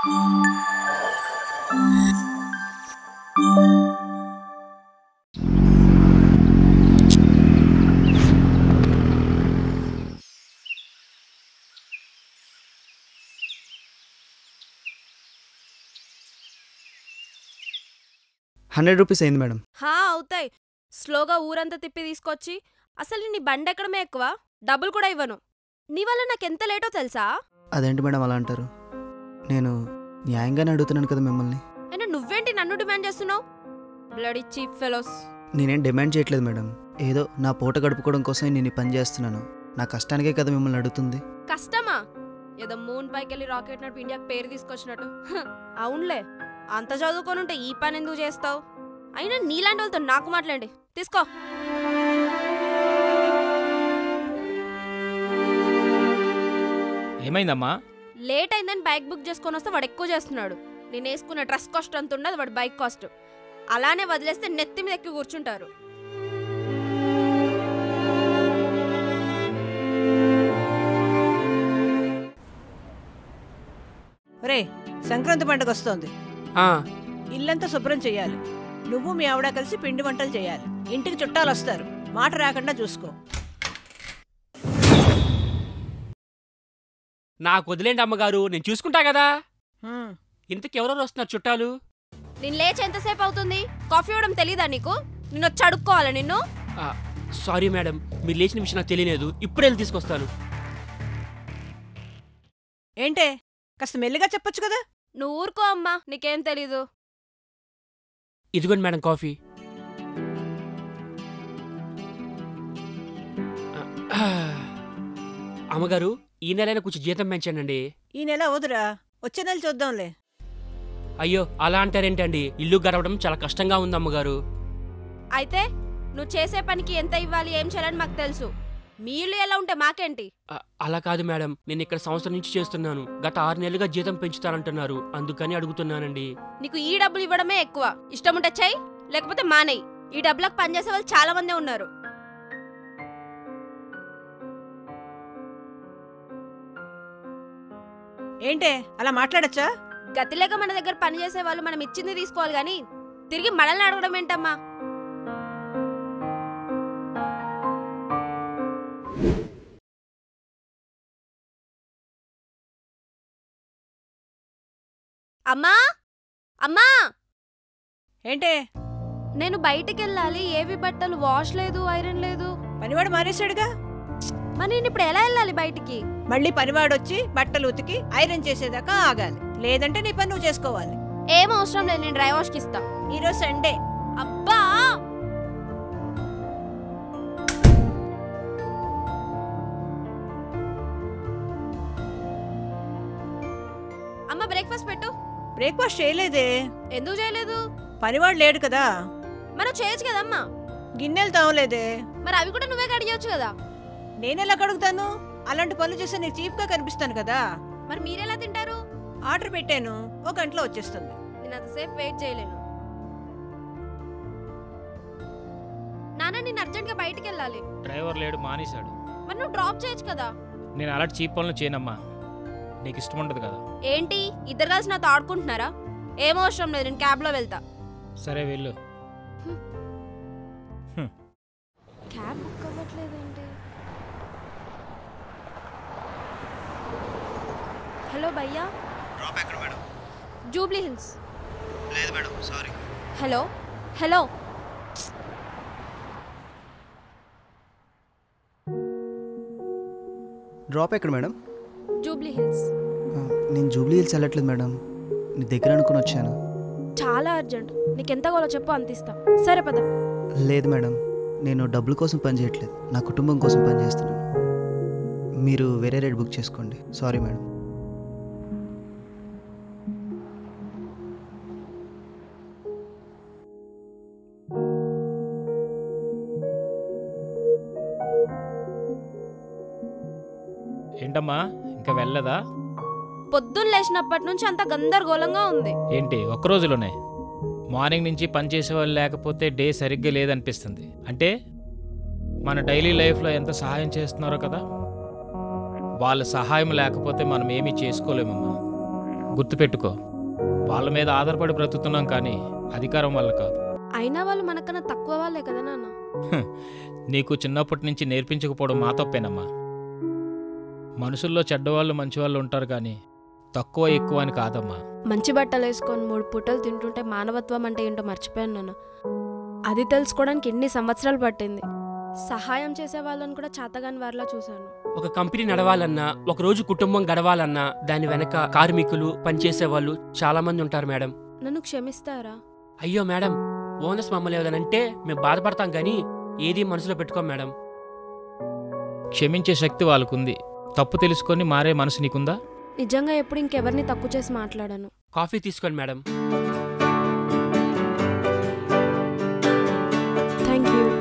Hundred rupees అయింది madam హా అవుతాయి స్లోగా ఊరంతా తిప్పి తీసుకొచ్చి అసలు నీ బండి ఎక్కడమే ఎక్కువ డబ్బులు కూడా ఇవ్వను నీ వల్ల నాకు ఎంత లేటో తెలుసా అదేంటి మేడం అలా అంటారు నేను న్యాయంగానే అడుగుతున్నాను కదా మిమ్మల్ని అయినా నువ్వేంటి నన్ను డిమాండ్ చేస్తున్నావు బ్లడీ చీప్ ఫెలోస్ నేనేం డిమాండ్ చేయట్లేదు మేడం ఏదో నా పూట గడుపుకోవడం కోసం నేను ఈ పని చేస్తున్నాను నా కష్టానికే కదా మిమ్మల్ని అడుగుతుంది కష్టమా ఏదో మూన్ పైకి వెళ్ళి రాకెట్ నడిపి ఇండియాకి పేరు తీసుకొచ్చినట్టు హ, అవునులే అంత చదువుకొని ఉంటే ఈ పని ఎందుకు చేస్తావు అయినా నీలాంటి వాళ్ళతో నాకు మాట్లాడండి తీసుకో ఏమైందమ్మా లేట్ అయిందని బైక్ బుక్ చేసుకొని వస్తే వాడు ఎక్కువ చేస్తున్నాడు నేను వేసుకున్న డ్రెస్ కాస్ట్ అంత ఉండదు వాడు బైక్ కాస్ట్ అలానే వదిలేస్తే నెత్తి మీద ఎక్కి కూర్చుంటారు రే సంక్రాంతి పండుగ వస్తోంది ఆ, ఇల్లంతా శుభ్రం చేయాలి నువ్వు మీ ఆవిడ కలిసి పిండి వంటలు చేయాలి ఇంటికి చుట్టాలు వస్తారు మాట రాకుండా చూసుకో నాకు వదిలేండి అమ్మగారు నేను చూసుకుంటా కదా హ్మ్. ఇంతకెవరెవరు వస్తున్నారు చుట్టాలు నేను లేచి ఎంతసేపు అవుతుంది కాఫీ ఇవ్వడం తెలీదా నీకు నిన్ను వచ్చి అడుక్కోవాలా నిన్ను ఆ, సారీ మేడం మీరు లేచిన విషయం నాకు తెలియలేదు ఇప్పుడే వెళ్ళి తీసుకొస్తాను ఏంటే కాస్త మెల్లిగా చెప్పొచ్చు కదా నువ్వు ఊరుకో అమ్మా నీకేం తెలీదు ఇదిగోండి మేడం కాఫీ ఆ, అమ్మగారు ఈ నెలైనా కొంచెం జీతం పెంచానండి ఈ నెల వదురా వచ్చే నెల చూద్దాంలే అయ్యో అలా అంటారేంటండి ఇల్లు గడవడం చాలా కష్టంగా ఉంది అమ్మగారు అయితే నువ్వు చేసే పనికి ఎంత ఇవ్వాలి ఏం చేయాలని మాకు తెలుసు మీ ఇల్లు ఎలా ఉంటే మాకేంటి ఆ, అలా కాదు మేడం నేను ఇక్కడ సంవత్సరం నుంచి చేస్తున్నాను గత ఆరు నెలలుగా జీతం పెంచుతానంటున్నారు అందుకని అడుగుతున్నానండి నీకు ఈ డబ్బులు ఇవ్వడమే ఎక్కువ ఇష్టం ఉంటే చెయ్యి లేకపోతే మానేయి ఈ డబ్బులకు పనిచేసే వాళ్ళు చాలా మందే ఉన్నారు ఏంటే అలా మాట్లాడచ్చా గతిలేక మన దగ్గర పనిచేసే వాళ్ళు మనం ఇచ్చింది తీసుకోవాలి గాని తిరిగి మనల్ని అడగడం ఏంటమ్మా అమ్మా అమ్మా ఏంటే నేను బయటికి వెళ్ళాలి ఏవి బట్టలు వాష్ లేదు ఐరన్ లేదు పనివాడు మానేశాడుగా మరి నేను ఇప్పుడు ఎలా వెళ్ళాలి బయటికి మళ్ళీ పనివాడొచ్చి బట్టలు ఉతికి ఐరన్ చేసేదాకా ఆగాలి లేదంటే నీ పని నువ్వు చేసుకోవాలి ఏం అవసరం లేదు నేను డ్రై వాష్కి ఇస్తా ఈరోజు సండే అబ్బా అమ్మ బ్రేక్ఫాస్ట్ పెట్టు బ్రేక్ఫాస్ట్ చేయలేదే ఎందుకు చేయలేదు పనివాడు లేడు కదా మనం చేయొచ్చు కదమ్మా గిన్నెలు తావలేదే మరి అవి కూడా నువ్వే కడిగవచ్చు కదా నేనెలా కడుగుతాను అలాంటి పనులు చేస్తే నీకు చీప్గా కనిపిస్తాను కదా మరి మీరెలా తింటారు ఆర్డర్ పెట్టాను ఒక గంటలో వచ్చేస్తుంది నేను అంతసేపు వెయిట్ చేయలేను నాన్న నేను అర్జెంట్గా బయటికి వెళ్ళాలి డ్రైవర్ లేడు మానేశాడు మరి నువ్వు డ్రాప్ చేయొచ్చు కదా నేను అలాంటి చీప్ పనులు చేయనమ్మా నీకు ఇష్టం ఉండదు కదా ఏంటి ఇద్దరు కలిసి నాతో ఆడుకుంటున్నారా ఏం అవసరం లేదు నేను క్యాబ్లో వెళ్తా సరే వెళ్ళు క్యాబ్ బుక్ అవ్వట్లేదేంటి హలో భయ్యా డ్రాప్ ఎక్కడ మేడం జూబ్లీ హిల్స్ లేదు madam sorry hello hello drop ఎక్కడ మేడం జూబ్లీ హిల్స్ ఆ, నేను జూబ్లీ హిల్స్ వెళ్ళట్లేదు మేడం నీ దగ్గర అనుకుని వచ్చాను చాలా అర్జెంట్ నీకు ఎంత కావాలో చెప్పు అంత ఇస్తా సరే పద లేదు మేడం నేను డబ్బుల కోసం పని చేయట్లేదు నా కుటుంబం కోసం పని చేస్తున్నాను మీరు వేరే రేట్ బుక్ చేసుకోండి సారీ మేడం ఏంటమ్మా ఇంకా వెళ్ళదా పొద్దున్న లేచినప్పటి నుంచి అంత గందరగోళంగా ఉంది ఏంటి ఒక్క రోజులోనే మార్నింగ్ నుంచి పని చేసేవాళ్ళు లేకపోతే డే సరిగ్గా లేదనిపిస్తుంది అంటే మన డైలీ లైఫ్లో ఎంత సహాయం చేస్తున్నారో కదా వాళ్ళ సహాయం లేకపోతే మనం ఏమీ చేసుకోలేమమ్మా గుర్తుపెట్టుకో వాళ్ళ మీద ఆధారపడి బ్రతుకుతున్నాం కానీ అధికారం వల్ల కాదు అయినా వాళ్ళు మనకన్నా తక్కువ వాళ్ళే కదా నాన్న నీకు చిన్నప్పటి నుంచి నేర్పించకపోవడం మా తప్పేనమ్మా మనుషుల్లో చెడ్డవాళ్ళు మంచివాళ్ళు ఉంటారు కానీ తక్కువ ఎక్కువ అని కాదమ్మా మంచి బట్టలు వేసుకొని మూడు పూటలు తింటుంటే మానవత్వం అంటే ఏంటో మర్చిపోయాను నాన్న అది తెలుసుకోవడానికి ఎన్ని సంవత్సరాలు పట్టింది సహాయం చేసే వాళ్ళని కూడా చాతగాని వారిలా చూశాను ఒక కంపెనీ నడవాలన్నా ఒక రోజు కుటుంబం గడవాలన్నా దాని వెనక కార్మికులు పనిచేసే వాళ్ళు చాలా మంది ఉంటారు మేడం నన్ను క్షమిస్తారా అయ్యో మేడం ఓనర్స్ మమ్మల్ని ఏదనంటే మేము బాధపడతాం కానీ ఏది మనసులో పెట్టుకోం మేడం క్షమించే శక్తి వాళ్ళకుంది తప్పు తెలుసుకొని మారే మనసు నీకుందా నిజంగా ఎప్పుడు ఇంకెవరిని తక్కువ చేసి మాట్లాడాను కాఫీ తీసుకోండి మేడం థ్యాంక్ యూ